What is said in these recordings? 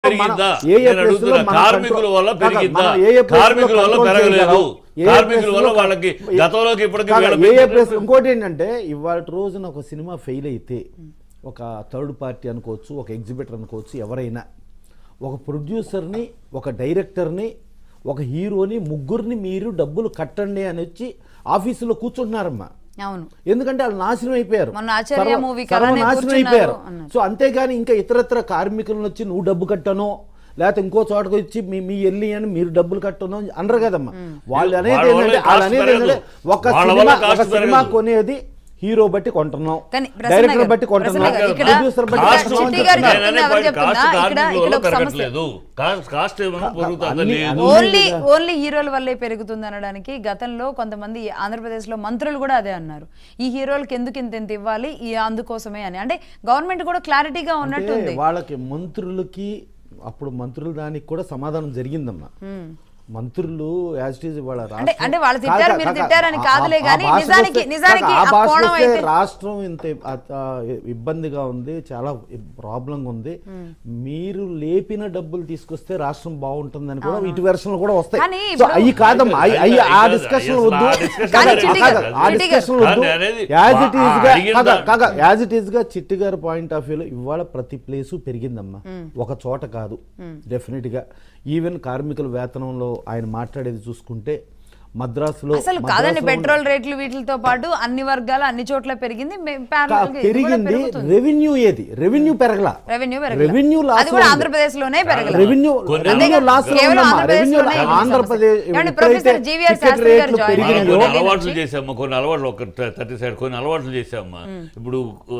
పెరిగిందా ఏ ఏ నేను ప్లేస్లో అడుగుతున్నా మనం కార్మికుల కంట్రోల్- వల్ల కాదు, పెరిగిందా మనం ఏ ఏ ప్లేస్లో కార్మికుల వల్ల కంట్రోల్ పెరగలేదు చేయగలం? ఏ ఏ కార్మికుల వల్ల ప్లేస్లో వాళ్ళకి ఏ- గతంలోకి ఇప్పటికి కాదు, వీళ్ళ ఏ ఏ పెరిగిందా? ప్లేస్ ఇంకోటి ఏంటంటే ఇవాళ రోజున ఒక సినిమా ఫెయిల్ అయితే ఒక థర్డ్ పార్టీ అనుకోవచ్చు ఒక ఎగ్జిబిటర్ అనుకోవచ్చు ఎవరైనా ఒక ప్రొడ్యూసర్ని ఒక డైరెక్టర్ని ఒక హీరోని ముగ్గురిని మీరు డబ్బులు కట్టండి అని వచ్చి ఆఫీసులో కూర్చుంటున్నారమ్మా అవును ఎందుకంటే వాళ్ళు నాశనం అయిపోయారు మొన్న ఆచార్య సర్వ- movie కి అలానే సర్వనాశనం కూర్చున్నారు అయిపోయారు అన్నారు. సో అంతేగాని ఇంకా ఇతరత్ర కార్మికులను వచ్చి నువ్వు డబ్బు కట్టనో లేకపోతే ఇంకో చోటకు వచ్చి మీ మీ వెళ్ళి అని మీరు డబ్బులు కట్టను అనరు కదమ్మా వాళ్ళు అనేది వాళ్ళ వల్ల ఏంటంటే వాళ్ళు అనేది కాస్ట్ ఏంటంటే ఒక వాళ్ళ సినిమా వల్ల ఒక కాస్ట్ సినిమా పెరగదు. కొనేది హీరో బట్టి కొంటున్నాం కానీ ప్రసన్న డైరెక్టర్ గారు, బట్టి కొంటున్నాం ప్రసన్న గారు, ఇక్కడ ప్రొడ్యూసర్ బట్టి కాస్ట్ చిట్టి కొంటున్నాం గారు అని చెప్తున్నా, చెప్తున్నారు. ఎవరు కాస్ట్ చెప్తున్నా? ఇక్కడ- కార్మికుల ఇక్కడ వల్ల ఒక సమస్య. పెరగట్లేదు కాస్ట్ కాస్ట్ ఏమో పెరుగుతుందా అన్ని- లేదు అన్ని- ఓన్లీ కదా. ఓన్లీ హీరోల వల్లే పెరుగుతుంది అనడానికి గతంలో కొంతమంది ఆంధ్రప్రదేశ్ లో మంత్రులు కూడా అదే అన్నారు ఈ హీరోలకు ఎందుకు ఇంత ఇంత ఇవ్వాలి ఈ అందుకోసమే అని అంటే గవర్నమెంట్ కూడా క్లారిటీగా ఉన్నట్టుంది అంటే వాళ్ళకి మంత్రులకి అప్పుడు మంత్రులు దానికి కూడా సమాధానం జరిగిందమ్మా మంత్రులు యాజ్ ఇట్ ఈజ్ వాళ్ళ అంటే- అంటే వాళ్ళు తిట్టారు, మీరు తిట్టారని కాదులే గానీ నిజానికి- నిజానికి ఆ కోణం అయితే- రాష్ట్రం ఇంత ఆ- ఆ ఇబ్బందిగా ఉంది చాలా ప్రాబ్లం ఉంది మీరు లేపిన డబ్బులు తీసుకొస్తే రాష్ట్రం బాగుంటుందని కూడా ఇటు వెర్షన్లు కూడా వస్తాయి కానీ సో ఇప్పుడు- అవి కాదమ్మా అవి అవి ఆ అయ్యి- డిస్కషన్ అయ్యి- వద్దు ఆ discussion కానీ అనేది చిట్టి కాదు. గారు- ఆ చిట్టి గారు- డిస్కషన్ వద్దు కానీ అనేది యాజ్ ఇట్ ఈస్ గా అడిగిన కాగా- దాన్ని- కాగా యాజ్ ఇట్ ఈస్ గా చిట్టి గారి పాయింట్ ఆఫ్ వ్యూలో ఇవాళ ప్రతి ప్లేసు పెరిగిందమ్మా ఒక చోట కాదు డెఫినెట్ గా ఈవెన్ కార్మికుల వేతనంలో ఆయన మాట్లాడేది చూసుకుంటే మద్రాసులో అసలు కాదండి మద్రాసులో ఉన్న- పెట్రోల్ రేట్లు వీటితో పాటు అన్ని వర్గాలు అన్ని చోట్ల పెరిగింది మే- కా- parallel గా ఇది కూడా పెరిగింది పెరుగుతుంది. రెవెన్యూ ఏది రెవెన్యూ పెరగల రెవెన్యూ పెరగల. రెవెన్యూ లాస్ అది కూడా ఆంధ్రప్రదేశ్ లోనే పెరగల రెవెన్యూ కొన్ని రెవెన్యూ అంతేగా, లాస్ కేవలం రెవెన్యూ ఆంధ్రప్రదేశ్లోనే ఈ సమస్య. ఆంధ్రప్రదేశ్ ఏమండి, ఎప్పుడైతే ప్రొఫెసర్ జీవీఆర్ టికెట్ శాస్త్రి గారు రేట్లు జాయిన్ మనం పెరిగినాయో కొన్ని ఢిల్లీ అలవాట్లు నుంచి. చేసామ్మా కొన్ని అలవాట్లు ఒక థర్టీ సైడ్ కొన్ని అలవాట్లు చేసామ్మా ఇప్పుడు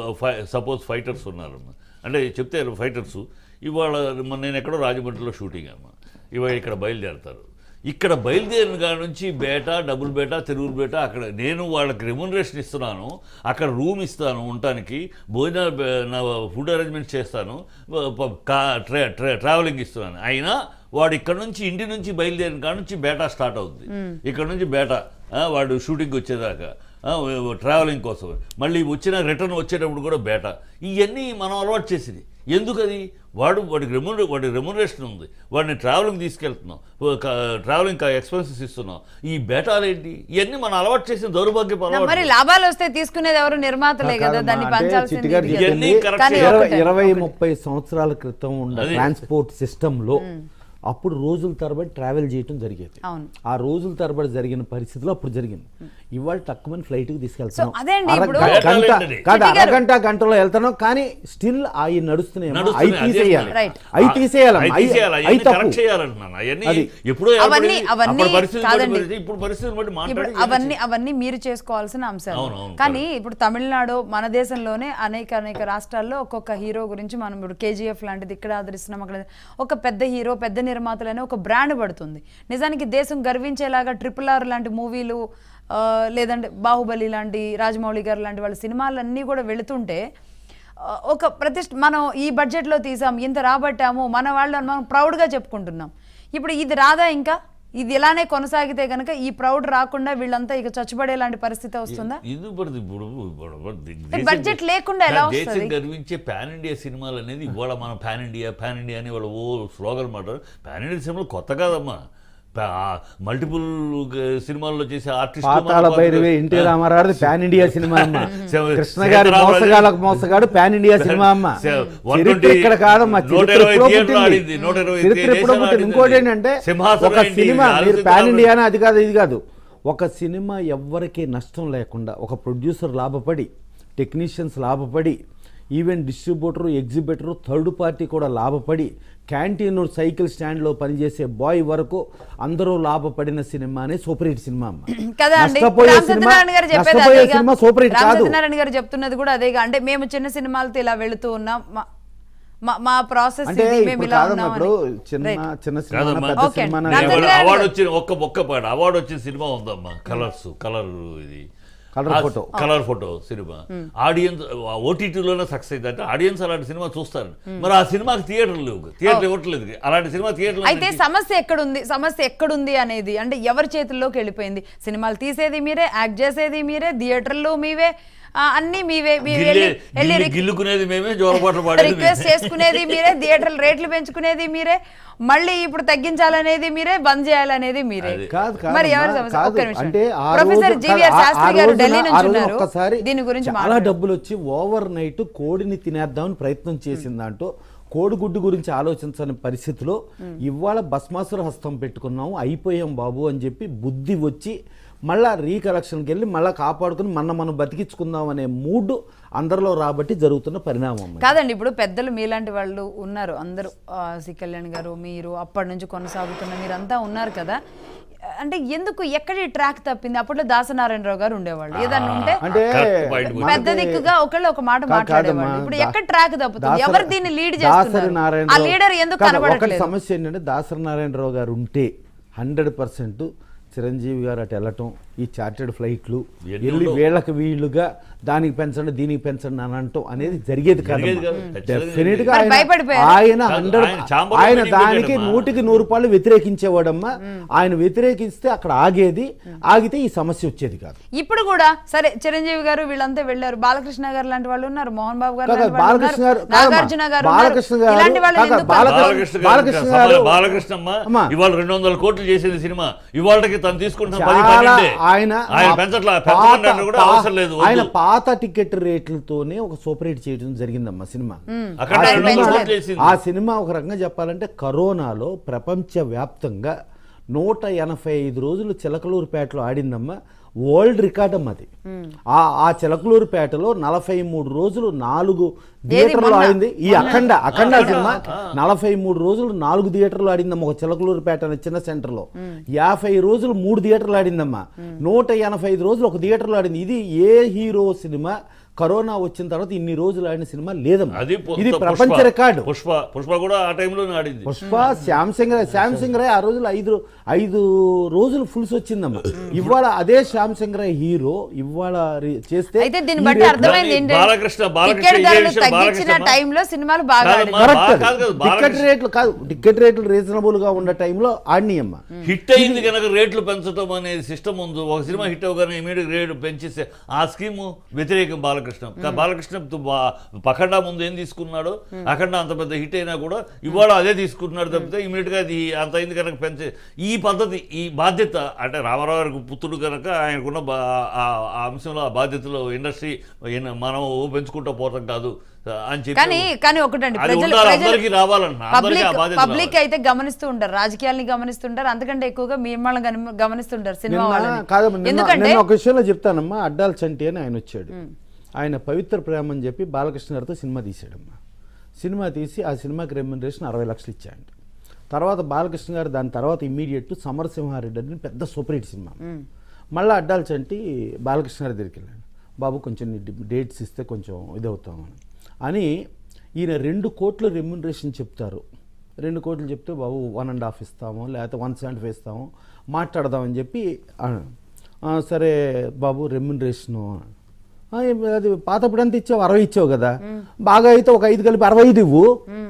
సపోజ్ ఫైటర్స్ ఉన్నారు అంటే చెప్తే ఫైటర్స్ ఇవాళ మొన్న నేను ఎక్కడో రాజమండ్రిలో షూటింగ్ అమ్మా ఇవాళ ఇక్కడ బయలుదేరతారు ఇక్కడ బయలుదేరిన కాడ నుంచి బేటా డబుల్ బేటా తెలుగు బేటా అక్కడ నేను వాళ్ళకి రెమ్యునరేషన్ ఇస్తున్నాను అక్కడ రూమ్ ఇస్తాను ఉండటానికి భోజన నా ఫుడ్ అరేంజ్మెంట్ చేస్తాను ప- కా- ట్రా ట్రా- ట్రావెలింగ్ ఇస్తున్నాను అయినా వాడు ఇక్కడ నుంచి ఇంటి నుంచి బయలుదేరిన కాడ నుంచి బేటా స్టార్ట్ అవుతుంది ఇక్కడ నుంచి బేటా ఆ, వాడు షూటింగ్ వచ్చేదాకా ఆ, ట్రావెలింగ్ కోసం మళ్ళీ వచ్చిన రిటర్న్ వచ్చేటప్పుడు కూడా బేటా ఇవన్నీ మనం అలవాటు చేసింది ఎందుకది వాడు వాడికి రెమ్యూనరే వాడి రెమ్యునరేషన్ ఉంది వాడిని ట్రావెలింగ్ తీసుకెళ్తున్నాం ట్రావెలింగ్ ఎక్స్పెన్సెస్ ఇస్తున్నాం ఈ బేటాలు ఏంటి ఇవన్నీ మనం అలవాటు చేసిన దౌర్భాగ్యపు మరి అలవాటు లాభాలు వస్తే తీసుకునేది ఎవరు నిర్మాతలే కదా కాదమ్మా, దాన్ని అంటే పంచాల్సింది చిట్టి గారు ఇది కదా. ఇవన్నీ చెప్పింది correct కానీ చేయాలి. ఇరవై ఒకటే, ఇరవై ఒకటే. ముప్పై సంవత్సరాల క్రితం ఉన్న అదే. ట్రాన్స్పోర్ట్ సిస్టంలో అప్పుడు రోజుల తరబడి ట్రావెల్ చేయటం జరిగేది అవును. ఆ రోజుల తరబడి జరిగిన పరిస్థితిలో అప్పుడు జరిగింది ఇవాళ తక్కువ ఫ్లైట్ కి తీసుకెళ్తాం సో అదే అండి ఇప్పుడు- గంట ఏంటండి? కాదు చిట్టి గారు- అరగంట గంటలో వెళ్తాను కానీ స్టిల్ అవి నడుస్తున్నాయి అవి నడుస్తున్నాయి, అదే తీసేయాలి Right. అవి తీసేయాలి అవి తీసేయాలి, అవి అవన్నీ తప్పు కరెక్ట్ చేయాలంటున్నాను అవన్నీ అది. ఎప్పుడో అవన్నీ ఏర్పడింది. అవన్నీ అప్పుడు పరిస్థితిని బట్టి కాదండి. పరిస్థితి, ఇప్పుడు పరిస్థితిని బట్టి ఇప్పుడు మాట్లాడి అవన్నీ అవన్నీ మీరు చేసుకోవాల్సిన అంశాలు అవును, అవును, కానీ ఇప్పుడు తమిళనాడు మన దేశంలోనే అనేక అనేక రాష్ట్రాల్లో ఒక్కొక్క హీరో గురించి మనం ఇప్పుడు కేజీఎఫ్ లాంటిది ఇక్కడ ఆదరిస్తున్నాం అక్కడ ఒక పెద్ద హీరో పెద్ద నిర్మాతలనే ఒక బ్రాండ్ పడుతుంది నిజానికి దేశం గర్వించేలాగా ట్రిపుల్ ఆర్ లాంటి మూవీలు ఆ, లేదంటే బాహుబలి లాంటి రాజమౌళి గారు లాంటి వాళ్ళ సినిమాలన్నీ కూడా వెళుతుంటే ఆ, ఒక ప్రతిష్ట మనం ఈ బడ్జెట్లో తీసాం ఇంత రాబట్టాము మన వాళ్ళు అని మనం ప్రౌడ్గా చెప్పుకుంటున్నాం ఇప్పుడు ఇది రాదా ఇంకా ఇది ఇలానే కొనసాగితే కనుక ఈ ప్రౌడ్ రాకుండా వీళ్ళంతా ఇక చచ్చుబడేలాంటి పరిస్థితి వస్తుందా ఎందుకు పడుతుంది ఇప్పుడు ఇప్పుడు- ఇప్పుడు అంటే బడ్జెట్ లేకుండా ఎలా దేశం వస్తది? గర్వించే పాన్ ఇండియా సినిమాలు అనేది ఇవాళ మనం పాన్ ఇండియా పాన్ ఇండియా అని వాళ్ళ ఓ స్లోగన్ మాట పాన్ ఇండియా సినిమాలు కొత్త కాదమ్మా మల్టిపుల్ సినిమాల్లో చేసే Pathala Bhairavi NT Rama Rao pan India సినిమా అమ్మ శ- కృష్ణ గారి సీతారామరాజు- మోసగాళ్ళకు మోసగాడు పాన్ ఇండియా సినిమా అమ్మ శ- చరిత్ర ఇక్కడ కాదమ్మా నూట చరిత్ర ఇరవై ఎప్పుడో థియేటర్లు పుట్టింది. ఆడింది, నూట ఇరవై చరిత్ర ఎప్పుడో దేశాలు పుట్టింది ఆడింది. ఇంకోటి ఏంటంటే సింహాసనం ఒక ఏంటి? సినిమా లాల్ మీరు సీతారామరాజు. పాన్ ఇండియా అది కాదు ఇది కాదు ఒక సినిమా ఎవ్వరికీ నష్టం లేకుండా ఒక ప్రొడ్యూసర్ లాభపడి టెక్నీషియన్స్ లాభపడి even distributor exhibitor third party కూడా లాభపడి క్యాంటీన్ సైకిల్ స్టాండ్లో పనిచేసే బాయ్ వరకు అందరూ లాభపడిన సినిమానే సూపర్ హిట్ సినిమా అమ్మ కదా అండి నష్టపోయే రామ్ సినిమా సత్యనారాయణ గారు చెప్పేది నష్టపోయే అదేగా. సినిమా సూపర్ హిట్ రామ్ కాదు సత్యనారాయణ గారు చెప్తున్నది కూడా అదేగా అంటే మేము చిన్న సినిమాలతో ఇలా వెళుతూ ఉన్నాం మా- మా- మా ప్రాసెస్ అంటే ఇది మేము ఇప్పుడు ఇలా కాదమ్మా ఉన్నాం ఇప్పుడు అని. చిన్న Right. చిన్న సినిమా కాదమ్మా. పెద్ద Okay. సినిమా రామ్ చంద్ర గారు- అవార్డు వచ్చిన ఒక్క ఒక్క పాట అవార్డు వచ్చిన సినిమా ఉందమ్మా కలర్స్ కలర్ ఇది Colour ఆ photo. కలర్ ఫోటో సినిమా ఆడియన్స్ ఓటీటీలోనే సక్సెస్ అయింది అంటే ఆడియన్స్ అలాంటి సినిమా చూస్తారు మరి ఆ సినిమాకి థియేటర్లు లేవు థియేటర్ ఇవ్వట్లేదు అలాంటి సినిమా థియేటర్లు అయితే సమస్య ఎక్కడుంది సమస్య ఎక్కడుంది అనేది అంటే ఎవరి చేతుల్లోకి వెళ్ళిపోయింది సినిమాలు తీసేది మీరే యాక్ట్ చేసేది మీరే థియేటర్లు మీవే ఆ, అన్ని మీవే మీ గిల్లే- వెళ్ళి వెళ్ళి గిల్లి- గిల్లుకునేది మేమే జోరపాట్లు పాడేది మేమే. రిక్వెస్ట్ చేసుకునేది మీరే థియేటర్ రేట్లు పెంచుకునేది మీరే మళ్ళీ ఇప్పుడు తగ్గించాలనేది మీరే బంద్ చేయాలనేది మీరే అదే. కాదు కాదు మరి ఎవరి అమ్మా, సమస్య? కాదు. ఒక్క నిమిషం. అంటే ఆ ప్రొఫెసర్ రోజు- జీవీఆర్ కాదు, ఆ- శాస్త్రి ఆ గారు రోజున- ఢిల్లీ ఆ నుంచి రోజున ఉన్నారు. ఒక్కసారి దీని గురించి చాలా మాట్లాడండి. డబ్బులు వచ్చి ఓవర్ నైట్ కోడిని తినేద్దామని ప్రయత్నం చేసిందంటూ కోడిగుడ్డు గురించి ఆలోచించని పరిస్థితిలో ఇవాళ భస్మాసుర హస్తం పెట్టుకున్నాము అయిపోయాం బాబు అని చెప్పి బుద్ధి వచ్చి మళ్ళా రీకలెక్షన్కి వెళ్ళి మళ్ళీ కాపాడుకుని మన మనం బతికించుకుందాం అనే మూడ్ అందరిలో రాబట్టి జరుగుతున్న పరిణామం అది. కాదండి ఇప్పుడు పెద్దలు మీలాంటి వాళ్ళు ఉన్నారు అందరూ ఆ, సి కళ్యాణ్ గారు మీరు అప్పటి నుంచి కొనసాగుతున్న మీరంతా ఉన్నారు కదా అంటే ఎందుకు ఎక్కడి ట్రాక్ తప్పింది అప్పట్లో దాసనారాయణరావు గారు ఉండేవాళ్ళు ఏదన్నా ఉంటే అంటే Correct point గురించి. పెద్ద దిక్కుగా ఒకళ్ళు ఒక మాట కా- మాట్లాడేవాళ్ళు కాదమ్మా, ఇప్పుడు దా- ఎక్కడ ట్రాక్ తప్పుతుంది దాసరి- ఎవరు దీన్ని లీడ్ దాసరి చేస్తున్నారు ఆ నారాయణరావు- లీడర్ ఎందుకు కాదు, ఒకటి కనబడట్లేదు సమస్య ఏంటంటే దాసరి నారాయణరావు గారు ఉంటే హండ్రెడ్ పర్సెంట్ చిరంజీవి గారు అటు వెళ్ళటం ఈ చార్టెడ్ ఫ్లైట్లు ఎన్ని వెళ్ళి ఉండవు. వీళ్ళకి వీళ్ళుగా దానికి పెంచండి దీనికి పెంచండి అని అంటాం అనేది జరిగేది కాదు జరిగేది కాదు. ఖచ్చితంగా డెఫినెట్ గా మరి ఆయన- భయపడిపోయారా? ఆయన కాదు, హండ్రెడ్ ఆయన chamber లో ఆయన meeting దానికి పెట్టాడమ్మా. నూటికి నూరు రూపాయలు వ్యతిరేకించేవాడమ్మా ఆయన వ్యతిరేకిస్తే అక్కడ ఆగేది ఆగితే ఈ సమస్య వచ్చేది కాదు ఇప్పుడు కూడా సరే చిరంజీవి గారు వీళ్ళంతా వెళ్ళారు బాలకృష్ణ గారు లాంటి వాళ్ళు ఉన్నారు మోహన్ బాబు గారు కాదు, లాంటి వాళ్ళు బాలకృష్ణ ఉన్నారు, గారు కాదమ్మా. నాగార్జున గారు ఉన్నారు. బాలకృష్ణ గారు ఇలాంటి వాళ్ళని కాదు, ఎందుకు బాలకృష్ణ- బాలకృష్ణ గారు బాలకృష్ణ ఇంకా గారు- బాలకృష్ణమ్మ అమ్మా. ఇవాళ రెండు వందల కోట్లు చేసేది సినిమా ఇవాళకి తను తీసుకుంటున్న పది చాలా పన్నెండే ఆయన ఆయన ఆ పెంచట్లా పాత- పెంచకుండా కూడా పా- అవసరం లేదు వద్దు. ఆయన పాత టికెట్ రేట్లతోనే ఒక సూపర్ హిట్ చేయడం జరిగిందమ్మా సినిమా అక్కడ ఆ రెండు వందల సినిమా- కోట్లు వేసింది. ఆ సినిమా ఒక రకంగా చెప్పాలంటే కరోనాలో ప్రపంచ వ్యాప్తంగా నూట ఎనభై ఐదు రోజులు చిలకలూరుపేటలో ఆడిందమ్మా వరల్డ్ రికార్డ్ అమ్మ అది ఆ ఆ చిలకలూరుపేటలో నలభై మూడు రోజులు నాలుగు థియేటర్లు మొన్న? ఆడింది ఈ అఖండ అఖండ సినిమా నలభై మూడు రోజులు నాలుగు థియేటర్లు ఆడిందమ్మా ఒక చిలకలూరుపేట అనే చిన్న సెంటర్లో యాభై రోజులు మూడు థియేటర్లు ఆడిందమ్మా నూట ఎనభై ఐదు రోజులు ఒక థియేటర్లో ఆడింది ఇది ఏ హీరో సినిమా కరోనా వచ్చిన తర్వాత ఇన్ని రోజులు ఆడిన సినిమా లేదమ్మా అది పు- ఇది పుష్ప. ప్రపంచ రికార్డు పుష్ప పుష్ప కూడా ఆ టైంలోనే ఆడింది పుష్ప శాంసంగ్ రాయ్ శాంసంగ్ రాయ్ ఆ రోజులు ఐదు ఐదు రోజులు ఫుల్స్ వచ్చిందమ్మా ఇవాళ అదే శాంసంగ్ రాయ్ హీరో ఇవాళ రి- చేస్తే అయితే దీన్ని ఈ బట్టి రేట్లు- అర్థమైంది కానీ ఏంటంటే బాలకృష్ణ- బాలకృష్ణ టికెట్ ఇదే ధరలు విషయం తగ్గించిన బాలకృష్ణ- టైంలో సినిమాలు బాగా కాదమ్మా, ఆడినాయి. బా- కరెక్ట్ కాదు కాదు, టికెట్ బాలకృష్ణ- రేట్లు కాదు టికెట్ రేట్లు రీజనబుల్ గా ఉన్న టైంలో ఆడినాయమ్మా హిట్ అయింది కనుక రేట్లు పెంచడం అనేది సిస్టమ్ ఉంది ఒక సినిమా హిట్ అవగానే ఇమీడియట్ రేటు పెంచేస్తే ఆ స్కీమ్ వ్యతిరేకం బాలకృష్ణ కా- బాలకృష్ణ తు- బా- పఖండా ముందు ఏం తీసుకున్నాడు అఖండ అంత పెద్ద హిట్ అయినా కూడా ఇవాళ అదే తీసుకుంటున్నాడు తప్పితే ఇమీడియట్ గా అది అంత అయింది కనుక పెంచే ఈ పద్ధతి ఈ బాధ్యత అంటే రామారావు గారికి పుత్రుడు కనుక ఆయనకున్న బా- ఆ- ఆ అంశంలో ఆ బాధ్యతలో ఇండస్ట్రీ మనం పెంచుకుంటూ పోతాం కాదు అని చెప్పి కానీ కానీ ఒకటండి అది ప్రజలు ఉండాలి, ప్రజలు అందరికీ రావాలన్న అందరికీ ఆ పబ్లిక్ బాధ్యత పబ్లిక్ రావాలి. అయితే గమనిస్తూ ఉంటారు రాజకీయాల్ని గమనిస్తుంటారు అంతకంటే ఎక్కువగా మిమ్మల్ని గమ- గమనిస్తుంటారు సినిమా నిన్న వాళ్ళని కాదమ్మా నిన్న ఎందుకంటే నేను ఒక విషయంలో చెప్తానమ్మా అడ్డాల చంటి అని ఆయన వచ్చాడు ఆయన పవిత్ర ప్రేమ అని చెప్పి బాలకృష్ణ గారితో సినిమా తీసాడమ్మా సినిమా తీసి ఆ సినిమాకి రెమ్యునరేషన్ అరవై లక్షలు ఇచ్చాయండి తర్వాత బాలకృష్ణ గారు దాని తర్వాత ఇమ్మీడియట్ సమరసింహారెడ్డి అని పెద్ద సూపర్ హిట్ సినిమా మళ్ళీ అడ్డాల చంటి బాలకృష్ణ గారి దగ్గరికి వెళ్ళాడు బాబు కొంచెం నీ డి- డేట్స్ ఇస్తే కొంచెం ఇదవుతామని అని ఈయన రెండు కోట్ల రెమ్యునరేషన్ చెప్తారు రెండు కోట్లు చెప్తే బాబు వన్ అండ్ హాఫ్ ఇస్తాము లేకపోతే వన్ సెవెంటీ ఫైవ్ ఇస్తాము మాట్లాడదామని చెప్పి అన్నాడు. "ఆ, సరే బాబు రెమ్యునరేషను "ఆ, ఏం- అది పాతప్పుడు ఎంత ఇచ్చావు అరవై ఇచ్చావు కదా బాగా అయితే ఒక ఐదు కలిపి అరవై ఐదు ఇవ్వు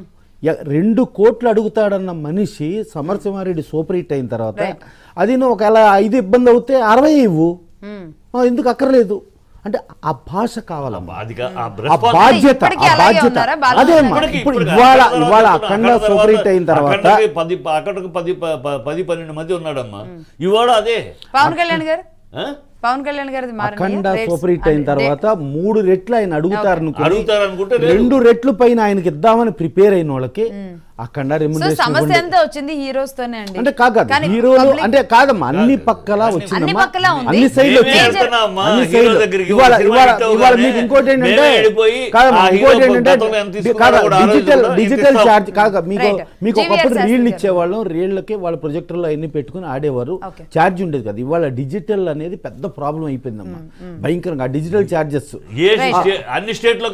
ఎ- రెండు కోట్లు అడుగుతాడన్న మనిషి సమరసింహారెడ్డి సూపర్ హిట్ అయిన తర్వాత అది నువ్వు ఒకవేళ ఐదు ఇబ్బంది అవుతే అరవై ఇవ్వు మ్మ్. "ఆ, ఎందుకు అక్కర్లేదు అంటే ఆ భాష కావాలమ్మా అది కా- ఆ ఆ response- బాధ్యత ఇప్పటికీ ఆ అలాగే బాధ్యత ఉన్నారా బాలకృష్ణ అదే అమ్మా ఇప్పటికి- ఇప్పుడు ఇప్పటికి ఇవాళ అఖండ ఇవాళ తర్వాత- అఖండ అఖండ సూపర్ హిట్ అయిన తర్వాత అఖండకి పది అక్కడికి పది ప- ప- పది పన్నెండు మంది ఉన్నాడమ్మా ఇవాళ అదే పవన్ కళ్యాణ్ గారు ఆ? పవన్ కళ్యాణ్ గారిది అఖండ మారండి సూపర్ హిట్ అయిన తర్వాత మూడు రెట్లు ఆయన అడుగుతారు అడుగుతారు అనుకుంటే లేదు. రెండు రెట్లు పైన ఆయనకి ఇద్దామని ప్రిపేర్ అయిన వాళ్ళకి అఖండ సో రెమ్యునరేషన్ సమస్య ఎంత వచ్చింది హీరోస్ తోనే అండి అంటే కాదు కానీ హీరోలు public- అంటే కాదమ్మా అన్ని పక్కలా అన్ని వచ్చిందమ్మా పక్కలా ఉంది. అన్ని సైడ్లు మేమే వచ్చింది వెళ్తున్నామమ్మా, అన్ని హీరో సైడ్లు. దగ్గరికి ఇవాళ ఒక సినిమా ఇవాళ హిట్ ఇవాళ అవగానే మీకు ఇంకోటి ఏంటంటే మేమే వెళ్ళిపోయి కాదమ్మా ఆ ఇంకోటి హీరో ఏంటంటే గతంలో ఎంత తీసుకున్నాడో కాదు కూడా డిజిటల్ ఆలోచించకుండా డిజిటల్ ఎంత చార్జ్ కాదు మీకు Right. మీకు GVR ఒకప్పుడు శాస్త్రి రీళ్లు గారు. ఇచ్చేవాళ్ళం రీళ్లకి వాళ్ళ ప్రొజెక్టర్లో అన్ని పెట్టుకుని ఆడేవారు Okay. ఛార్జ్ ఉండేది కదా ఇవాళ డిజిటల్ అనేది పెద్ద ప్రాబ్లం అయిపోయిందమ్మా భయంకరంగా డిజిటల్ ఛార్జెస్ ఏ స్టే- అన్ని స్టేట్లో